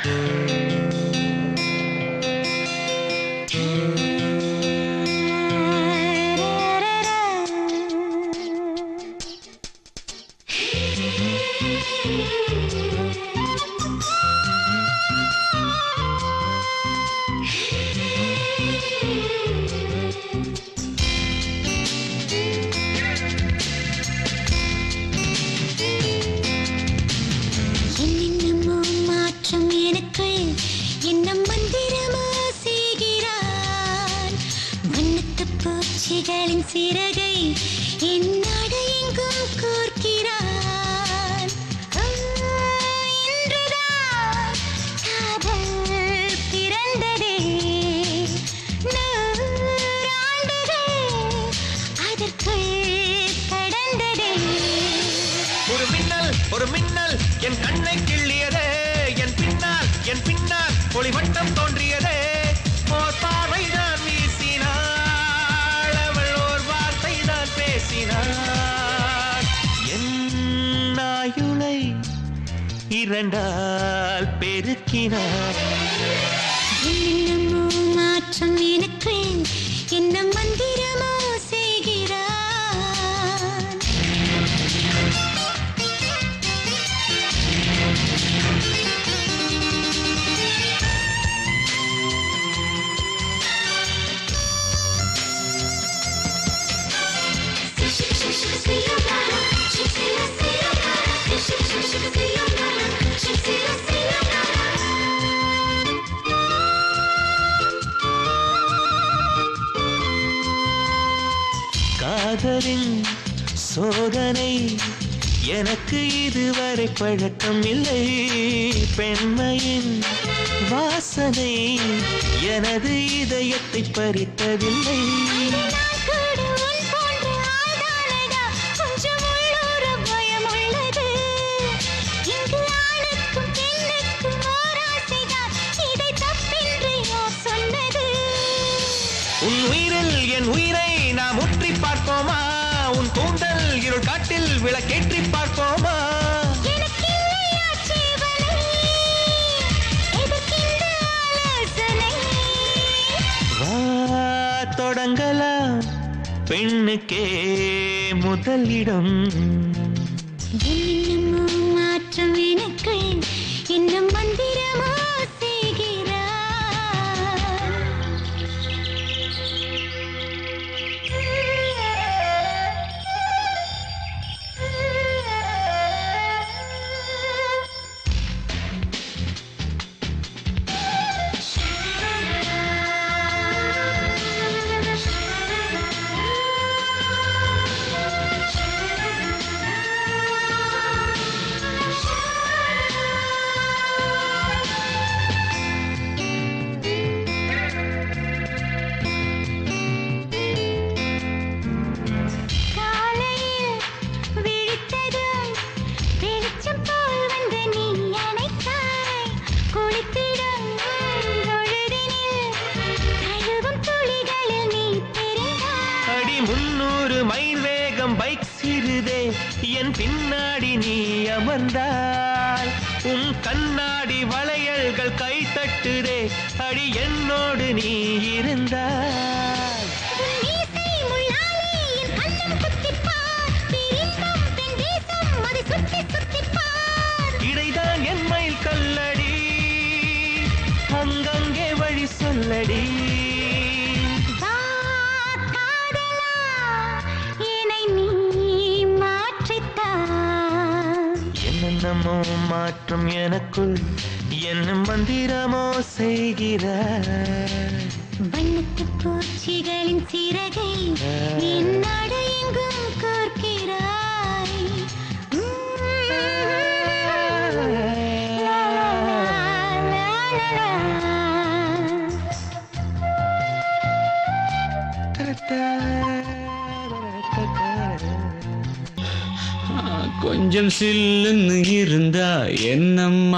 என்னென்னமோ மாற்றம் எனக்குள் என்ன மந்திரமோ செய்கிறான் வண்ணத்து பூச்சிகளின் சிறகை என் எங்கும் கோர்க்கிறான் ஆ, இன்றுதான் காதல் பிறந்ததே நூறாண்டுகள் அதற்குள் கடந்ததே ஒரு மின்னல் ஒரு மின்னல் என் கண்ணை கிள்ளியதே என் பின்னால் என் பின்னால் ஒளிவட்டம் தோன்றியதே ஓர் பார்வை தான் வீசினாள் அவள் ஓர் வார்த்தை தான் பேசினாள் என் ஆயுளை இரண்டால் பெருக்கினாள் என்னென்னமோ மாற்றம் எனக்குள் என்ன மந்திரமோ செய்கிறான் காதலின் சோதனை எனக்கு இதுவரை பழக்கம் இல்லை பெண்மையின் வாசனை எனது இதயத்தை பறித்ததில்லை நான் கூட உன் போன்ற ஆள்தானடா. கொஞ்சம் உள்ளூர பயம் உள்ளது. இங்கு ஆணுக்கும் பெண்ணுக்கும் ஓர் ஆசைதான். இதை தப்பென்று யார் சொன்னது? உன் உயிரில் என் உயிரை நாம் உற்றி பார்ப்போமா உன் கூந்தல் இருள் காட்டில் விளக்கேற்றி பார்ப்போமா எனக்கில்லையா ஜீவனை? எதற்கிந்த ஆலோசனை? வா தொடங்கலாம் பெண்ணுக்கே முதலிடம் என்னென்னமோ மாற்றம் எனக்குள் என்ன மந்திரமோ செய்கிறான் காலையில் விழித்ததும் வெளிச்சம் போல் வந்து நீ அணைத்தாய் குளித்திடும் பொழுதினில் கழுவும் துளிகளில் நீ தெரிந்தாய் அடி முன்னூறு மைல் வேகம் பைக் சிறுதே என் பின்னாடி நீ அமர்ந்தாய் உன் கண்ணாடி வளையல்கள் கை தட்டுதே அடி என்னோடு நீ இருந்தாய் உன் மீசை முள்ளாலே என் கண்ணம் குத்திப்பார் பிரிந்தம் பெண் தேசம் அதை சுத்தி சுத்திப்பார் இடைதான் என் மயில் கல்லடி அங்கங்கே வழி சொல்லடி வா காதலா என்னை நீ மாற்றித்தாய் என்னென்னமோ மாற்றம் எனக்குள் என்ன மந்திரமோ செய்கிறாய் வண்ணத்து பூச்சிகளின் சிறகை என்னோடு எங்கும் கோர்க்கிறாய் உம். லா, லா, லா, லா, லா. கொஞ்சம் சில்லுன்னு இருந்தா என்னம்மா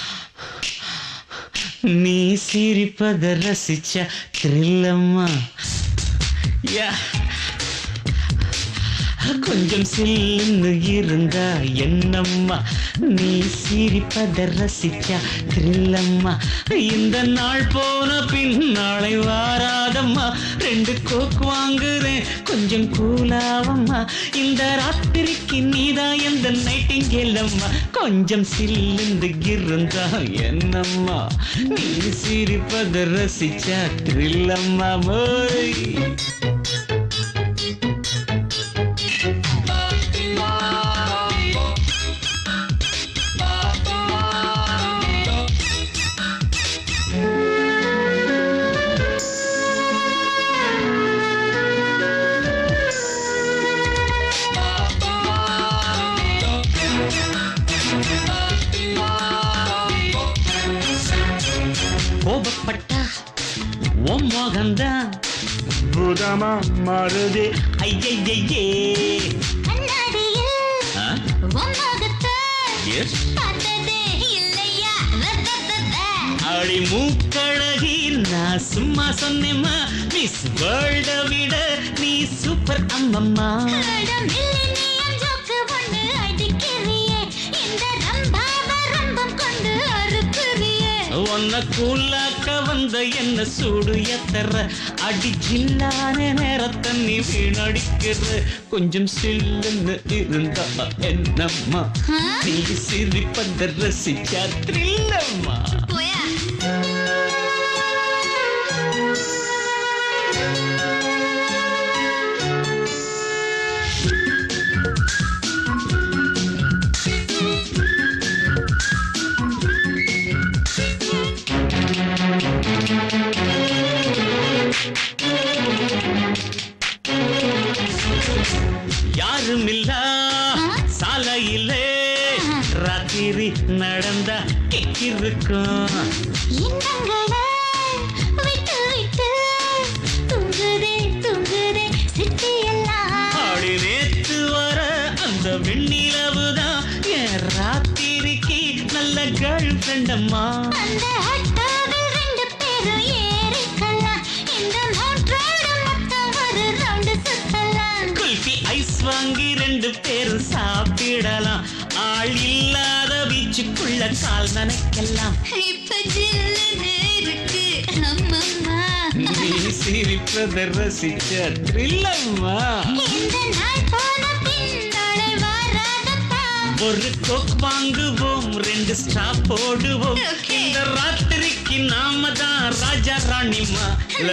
நீ சிரிப்பத ரசிச்ச த்ரில்லம்மா யா கொஞ்சம் சில்லுன்னு இருந்தா என்னம்மா நீ சிரிப்பத ரசிச்சா த்ரில்லம்மா இந்த நாள் போன பின் நாளை வாராதம்மா ரெண்டு கோக் வாங்குறேன் கொஞ்சம் கூலாவம்மா இந்த ராத்திரிக்கு நீதான் எந்த நைட்டிங்கேலம்மா கொஞ்சம் சில்லுந்து இருந்தா என்னம்மா நீ சிரிப்பத ரசிச்சா த்ரில்லம்மா மோய் கோபப்பட்டா உன் மோகம்தான் பூதமா மாறுது ஐயையே கண்ணாடியில் ஆ உன் முகத்தை எஸ் பார்த்ததே இல்லையா ரத்தத்தத்த. அடி மூக்கழகி நான் சும்மா சொன்னேம்மா மிஸ் வேர்ல்ட விட நீ சூப்பர் அம்மம்மா அட millennium joke ஒண்ணு அடிக்கிறியே. இந்த ரம்பாவ ரம்பம் கொண்டு அறுக்குறியே. உன்னை கூலாக்க வந்த என்ன சூடு எத்தர அடி ஜில்லான நேரத்தை நீ வீணடிக்கிற கொஞ்சம் சில்லுன்னு இருந்தா என்னம்மா ஆ? நீ சிரிப்பத ரசிச்சா த்ரில்லம்மா போயா யாரும் இல்ல சாலையிலே ராத்திரி நடந்தா கிக்கிருக்கும் எண்ணங்களை விட்டு விட்டு தூங்குதே தூங்குதே சிட்டியெல்லாம் ஆடி நேத்து வர அந்த வெண்ணிலவுதான் என் ராத்திரிக்கு நல்ல கேர்ள் ஃப்ரெண்டம்மா அந்த ஆட்டோவில் ரெண்டு பேரும் ஏறிக்கலாம் இந்த மோட்டரோட மொத்தம் ஒரு ரவுண்டு சுத்தலாம் குல்ஃபி ஐஸ் வாங்கி ரெண்டு பேரும் சாப்பிடலாம் ஆள் இல்லாத பீச்சுக்குள்ள கால் நனைக்கலாம் இப்ப ஜில்லுன்னு இருக்கு அம்மம்மா நீ சிரிப்பத ரசிச்ச த்ரில்லம்மா இந்த நாள் போன பின் நாளை வராதப்பா ஒரு கோக் வாங்குவோம் ரெண்டு ஸ்டா போடுவோம் Okay. இந்த ராத்திரிக்கு நாம தான் ராஜா ராணிமா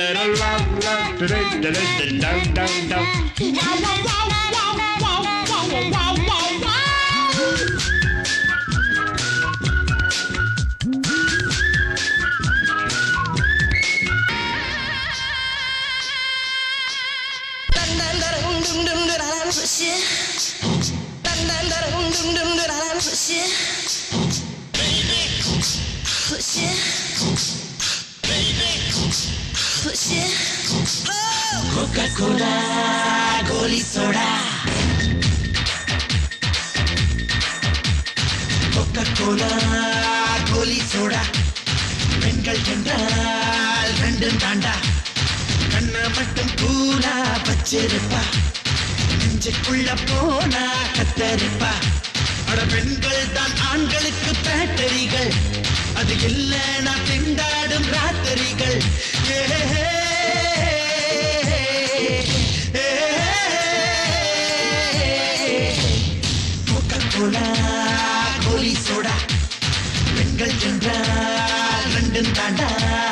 Coca Cola goli soda Coca Cola goli soda பெண்கள் என்றால் ரெண்டும் தாண்டா கண்ணை மட்டும் கூலா வச்சிருப்பா நெஞ்சுக்குள்ள போனா கத்தரிப்பா அட பெண்கள் தான் ஆண்களுக்கு பேட்டரிகள் அது இல்லைனா திண்டாடும் ராத்திரிகள் ஏ கோலா கோலி சோடா பெண்கள் என்றால் ரெண்டும் தாண்டா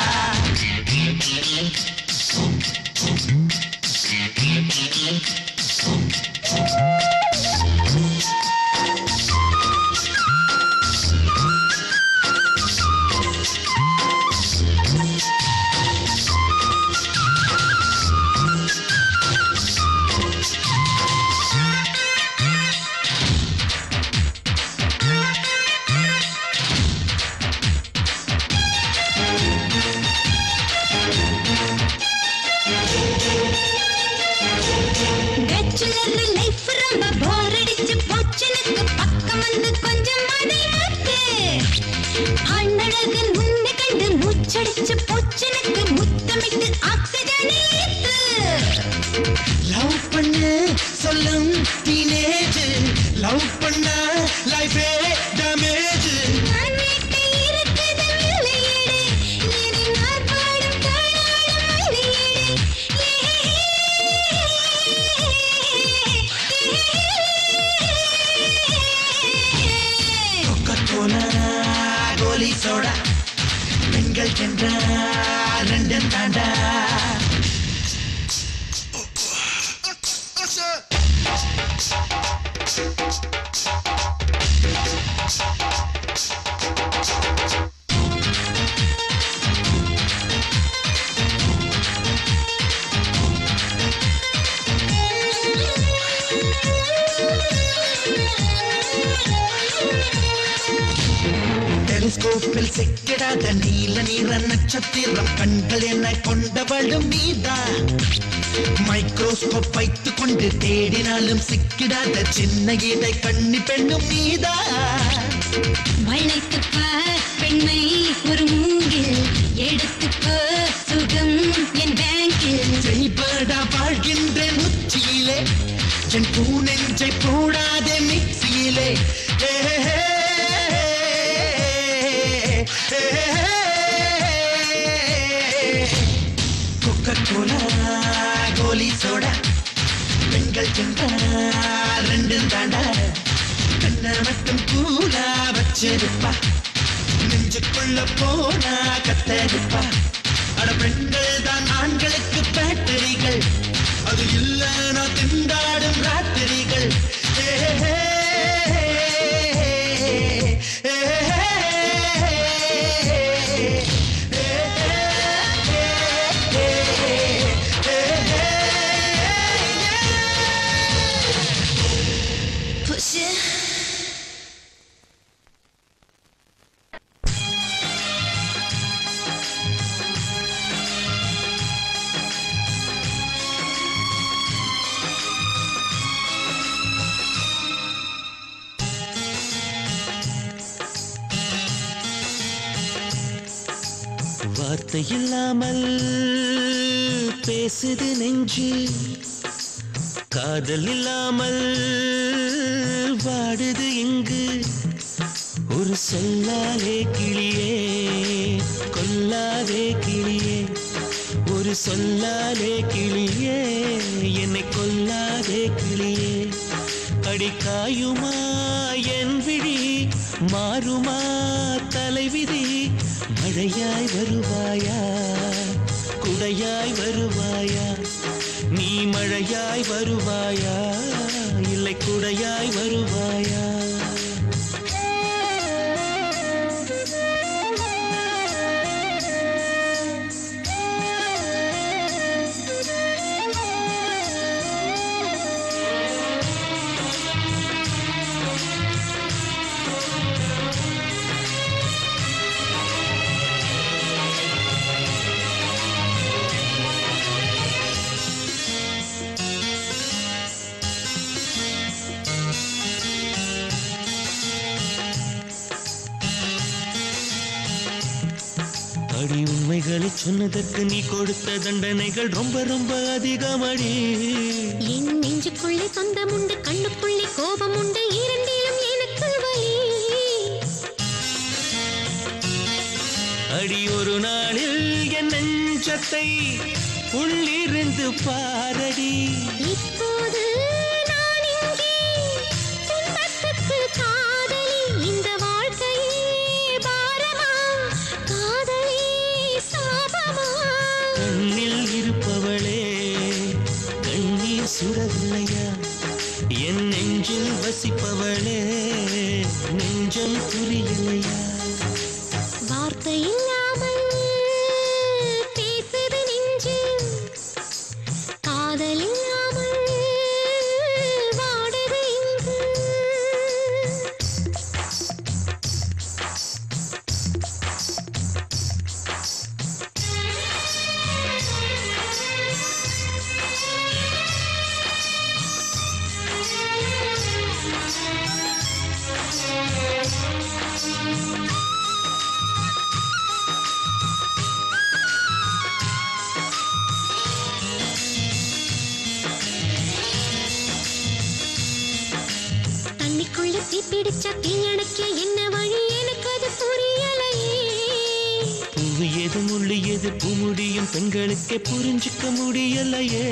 பேச்சுலர் லைஃப் ரொம்ப போர் அடிச்சு போச்சுனுக்கு பக்கம் வந்து கொஞ்சம் மடியாத்து அண்ணழகன் உன்னை கண்டு மூச்சடிச்சு போச்சுனுக்கு முத்தமிட்டு ஆக்சிஜன் ஏத்து லவ் பண்ணு சொல்லும் டீனேஜ் லவ் பண்ண லைஃபே கோலா கோலி சோடா பெண்கள் என்றால் ரெண்டும் தாண்டா டெலிஸ்கோப்பில் சிக்கிடாத நீல நீர நட்சத்திரம் கண்கள் என கொண்டவளும் நீதான் மைக்ரோஸ்கோப் வைத்துக் கொண்டு தேடினாலும் சிக்கிடாத சின்ன இடை கண்ணி பெண்ணும் நீதான் வளைத்துப் பார் பெண்மை ஒரு மூங்கில் எடுத்துக்கோ சுகம் என் பேங்கில் செய்படா வாழ்கின்ற உச்சியிலே என் பூனெஞ்சை போடாதே மிக்சியிலே ஏ, ஏ, ஏ, ஏ. கொக்கோலா கோலி சோடா பெண்கள் சென்றால் ரெண்டும் தாண்டா கண்ண மட்டும் கூலா வச்சிருப்பா நெஞ்சுக்குள்ள போனா கத்தரிப்பா அட பெண்கள் தான் ஆண்களுக்கு பேட்டரிகள் அது இல்லைனா திண்டாடும் ராத்திரிகள் ஏ, ஏ, ஏ, Push it. வார்த்தை இல்லாமல் பேசுது நெஞ்சு காதல் இல்லாமல் வாடுது இங்கு ஒரு சொல்லாலே கிளியே கொல்லாதே கிளியே ஒரு சொல்லாலே கிளியே என்னை கொல்லாதே கிளியே அடிக்காயுமா என் விழி மாறுமா தலைவிதி மழையாய் வருவாயா குடையாய் வருவாயா நீ மழையாய் வருவாயா இல்லை குடையாய் வருவாயா அடி உண்மைகளை சொன்னதற்கு நீ கொடுத்த தண்டனைகள் ரொம்ப ரொம்ப அதிகமடி என் நெஞ்சுக்குள்ளே சொந்தம் உண்டு கண்ணுக்குள்ளே கோபம் உண்டு இரண்டிலும் எனக்கு வலி அடி ஒரு நாளில் என் நெஞ்சத்தை உள்ளிருந்து பாரடி இப்போது நான் இங்கே துன்பத்துக்கு காதலி இந்த வாழ்க்கையே பாரமா காதலி சாபமா கண்ணில் இருப்பவளே கண்ணீர் சுடவில்லையா என் நெஞ்சில் வசிப்பவளே நெஞ்சம் புரியலையா வார்த்தை இல்லாமல் பேசுது நெஞ்சு காதல் இல்லாமல் வாடுது இங்கு தண்ணிக்குள்ள தீ பிடிச்சா தீயணைக்க என்ன வழி எனக்கு அது புரியலையே பூவு எது முள்ளு எது பூ முடியும் பெண்களுக்கே புரிஞ்சுக்க முடியலையே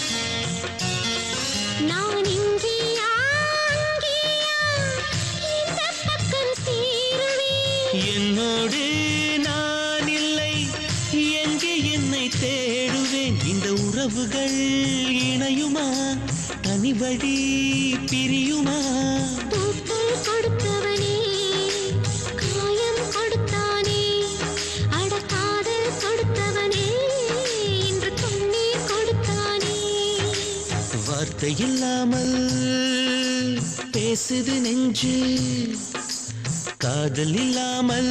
நான் இங்கேயா அங்கேயா என் உறவுகள் இணையுமா தனி வழி பிரியுமா பூக்கள் கொடுத்தவனே காயம் கொடுத்தானே அட காதல் கொடுத்தவனே இன்று கண்ணீர் கொடுத்தானே வார்த்தை இல்லாமல் பேசுது நெஞ்சு காதல் இல்லாமல்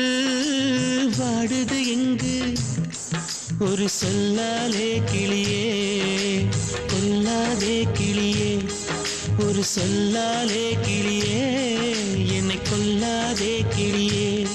வாடுது எங்கு ஒரு சொல்லாலே கிளியே கொல்லாதே கிளியே ஒரு சொல்லாலே கிளியே என்னை கொல்லாதே கிளியே